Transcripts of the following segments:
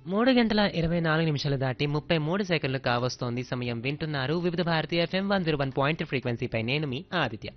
మూడు గంటల ఇరవై నాలుగు నిమిషాలు దాటి ముప్పై మూడు సెకండ్లు కావస్తోంది సమయం వింటున్నారు Vividh Bharatiya FM one zero one point ఫ్రీక్వెన్సీపై నేను మీ ఆదిత్య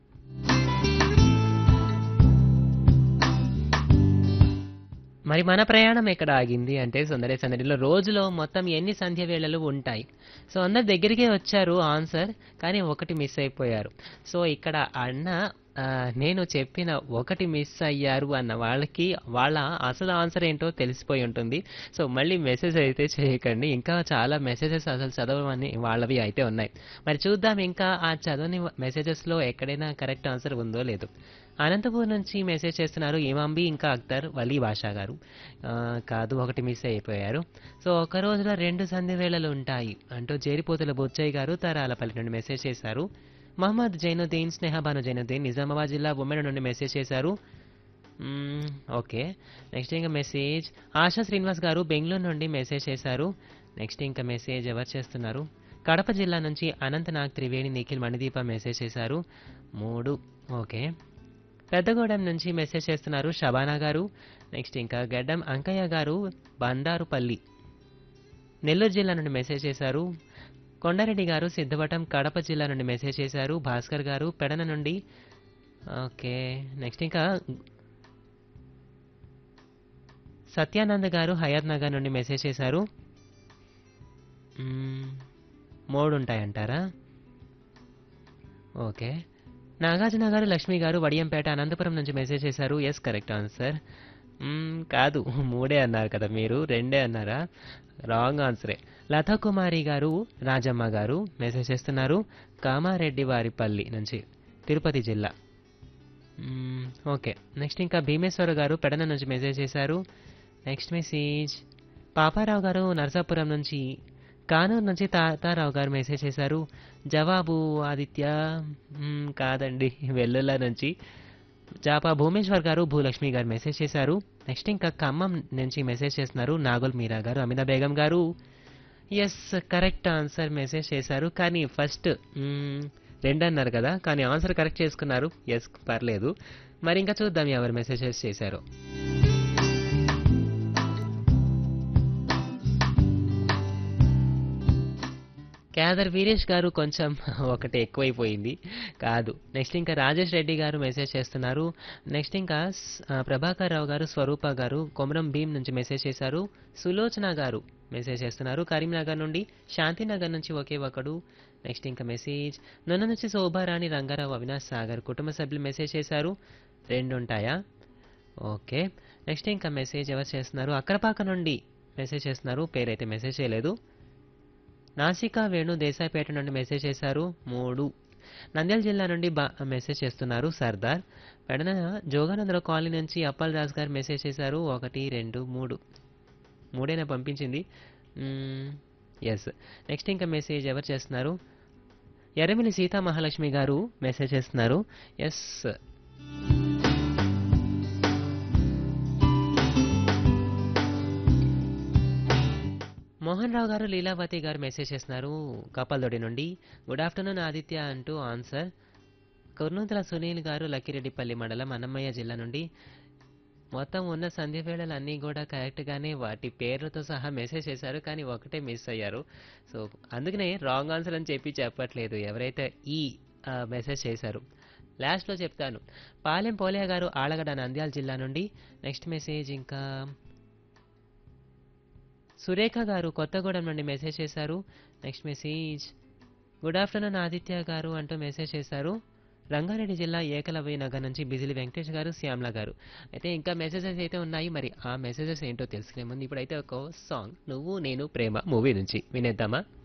మరి మన ప్రయాణం ఎక్కడ ఆగింది అంటే సుందరే సందడిలో రోజులో మొత్తం ఎన్ని సంధ్య వేళలు ఉంటాయి సో అందరు దగ్గరికే వచ్చారు ఆన్సర్ కానీ ఒకటి మిస్ అయిపోయారు సో ఇక్కడ అన్న ఆ, నేను చెప్పిన ఒకటి మిస్ అయ్యారు అన్న వాళ్ళకి వాళ్ళ అసలు ఆన్సర్ ఏంటో తెలిసిపోయి ఉంటుంది సో మళ్ళీ మెసేజ్ అయితే చేయకండి ఇంకా చాలా మెసేజెస్ అసలు చదవమని వాళ్ళవి అయితే ఉన్నాయి మరి చూద్దాం ఇంకా ఆ చదవని మెసేజెస్లో ఎక్కడైనా కరెక్ట్ ఆన్సర్ ఉందో లేదో అనంతపూర్ నుంచి మెసేజ్ చేస్తున్నారు ఏమంబి ఇంకా అఖ్తర్ వలీ భాషా గారు ఆ, కాదు ఒకటి మిస్ అయిపోయారు సో ఒక రోజులో రెండు సంధి వేళలు ఉంటాయి అంటూ జేరిపోతుల బొచ్చయ్య గారు తరాలపల్లి నుండి మెసేజ్ చేశారు మహమ్మద్ జైనుద్దీన్ స్నేహబాను జైనుద్దీన్ నిజామాబాద్ జిల్లా బొమ్మెడ నుండి మెసేజ్ చేశారు మ్మ్, ఓకే నెక్స్ట్ ఇంకా మెసేజ్ ఆశా శ్రీనివాస్ గారు బెంగళూరు నుండి మెసేజ్ చేశారు నెక్స్ట్ ఇంకా మెసేజ్ ఎవరు చేస్తున్నారు కడప జిల్లా నుంచి అనంతనాగ్ త్రివేణి నిఖిల్ మణిదీప మెసేజ్ చేశారు మూడు ఓకే పెద్దగూడెం నుంచి మెసేజ్ చేస్తున్నారు షబానా గారు నెక్స్ట్ ఇంకా గడ్డం అంకయ్య గారు బండారుపల్లి నెల్లూరు జిల్లా నుండి మెసేజ్ చేశారు కొండారెడ్డి గారు సిద్ధవటం కడప జిల్లా నుండి మెసేజ్ చేశారు భాస్కర్ గారు పెడన నుండి ఓకే నెక్స్ట్ ఇంకా సత్యానంద్ గారు హయాత్ నగర్ నుండి మెసేజ్ చేశారు మ్మ్, మూడు ఉంటాయంటారా ఓకే నాగార్జున గారు లక్ష్మి గారు వడియంపేట అనంతపురం నుంచి మెసేజ్ చేశారు ఎస్ కరెక్ట్ ఆన్సర్ మ్మ్, కాదు మూడే అన్నారు కదా మీరు రెండే అన్నారా రాంగ్ ఆన్సరే లతా కుమారి గారు రాజమ్మ గారు మెసేజ్ చేస్తున్నారు కామారెడ్డి వారిపల్లి నుంచి తిరుపతి జిల్లా మ్మ్, ఓకే నెక్స్ట్ ఇంకా భీమేశ్వర గారు పెడన నుంచి మెసేజ్ చేశారు నెక్స్ట్ మెసేజ్ పాపారావు గారు నరసాపురం నుంచి కానూరు నుంచి తాతారావు గారు మెసేజ్ చేశారు జవాబు ఆదిత్య మ్మ్, కాదండి వెల్లుల్లా నుంచి జాపా భూమేశ్వర్ గారు భూలక్ష్మి గారు మెసేజ్ చేశారు నెక్స్ట్ ఇంకా ఖమ్మం నుంచి మెసేజ్ చేస్తున్నారు నాగుల్ మీరా గారు అమినా బేగం గారు ఎస్ కరెక్ట్ ఆన్సర్ మెసేజ్ చేశారు కానీ ఫస్ట్ రెండు అన్నారు కదా కానీ ఆన్సర్ కరెక్ట్ చేసుకున్నారు ఎస్ పర్లేదు మరి ఇంకా చూద్దాం ఎవరు మెసేజెస్ చేశారో క్యాదర్ వీరేష్ గారు కొంచెం ఒకటి ఎక్కువైపోయింది కాదు నెక్స్ట్ ఇంకా రాజేష్ రెడ్డి గారు మెసేజ్ చేస్తున్నారు నెక్స్ట్ ఇంకా స్- ఆ, ప్రభాకర్ రావు గారు స్వరూప గారు కొమరం భీం నుంచి మెసేజ్ చేశారు సులోచన గారు మెసేజ్ చేస్తున్నారు కరీంనగర్ నుండి శాంతినగర్ నుంచి ఒకే ఒకడు నెక్స్ట్ ఇంకా మెసేజ్ నన్ను నుంచి శోభారాణి రంగారావు అవినాష్ సాగర్ కుటుంబ సభ్యులు మెసేజ్ చేశారు రెండు ఉంటాయా ఓకే నెక్స్ట్ ఇంకా మెసేజ్ ఎవరు చేస్తున్నారు అక్కరపాక నుండి మెసేజ్ చేస్తున్నారు పేరైతే మెసేజ్ చేయలేదు నాసికా వేణు దేశాయిపేట నుండి మెసేజ్ చేశారు మూడు నంద్యాల జిల్లా నుండి బా మెసేజ్ చేస్తున్నారు సర్దార్ పెడన జోగానందరావు కాలనీ నుంచి అప్పల్ రాజ్ గారు మెసేజ్ చేశారు ఒకటి రెండు మూడు మూడైనా పంపించింది ఎస్ నెక్స్ట్ ఇంకా మెసేజ్ ఎవరు చేస్తున్నారు ఎర్రమిలి సీతా మహాలక్ష్మి గారు మెసేజ్ చేస్తున్నారు ఎస్ మోహన్ రావు గారు లీలావతి గారు మెసేజ్ చేస్తున్నారు కపల్దొడి నుండి గుడ్ ఆఫ్టర్నూన్ ఆదిత్య అంటూ ఆన్సర్ కుర్నూతల సునీల్ గారు లక్కిరెడ్డిపల్లి మండలం అన్నమయ్య జిల్లా నుండి మొత్తం ఉన్న సంధ్య వేళలు అన్నీ కూడా కరెక్ట్గానే వాటి పేర్లతో సహా మెసేజ్ చేశారు కానీ ఒకటే మిస్ అయ్యారు సో అందుకనే రాంగ్ ఆన్సర్ అని చెప్పి చెప్పట్లేదు ఎవరైతే ఈ ఆ, మెసేజ్ చేశారు లాస్ట్లో చెప్తాను పాలెం పోలియా గారు ఆలగడ నంద్యాల జిల్లా నుండి నెక్స్ట్ మెసేజ్ ఇంకా సురేఖ గారు కొత్తగూడెం నుండి మెసేజ్ చేశారు next message good afternoon Aditya garu అంటూ మెసేజ్ చేశారు రంగారెడ్డి జిల్లా ఏకలవ్య నగర్ నుంచి బిజిలి వెంకటేష్ గారు శ్యామ్ల గారు అయితే ఇంకా మెసేజెస్ అయితే ఉన్నాయి మరి ఆ మెసేజెస్ ఏంటో తెలుసుకునే ముందు ఇప్పుడైతే ఒక సాంగ్ నువ్వు నేను ప్రేమ మూవీ నుంచి వినేద్దామా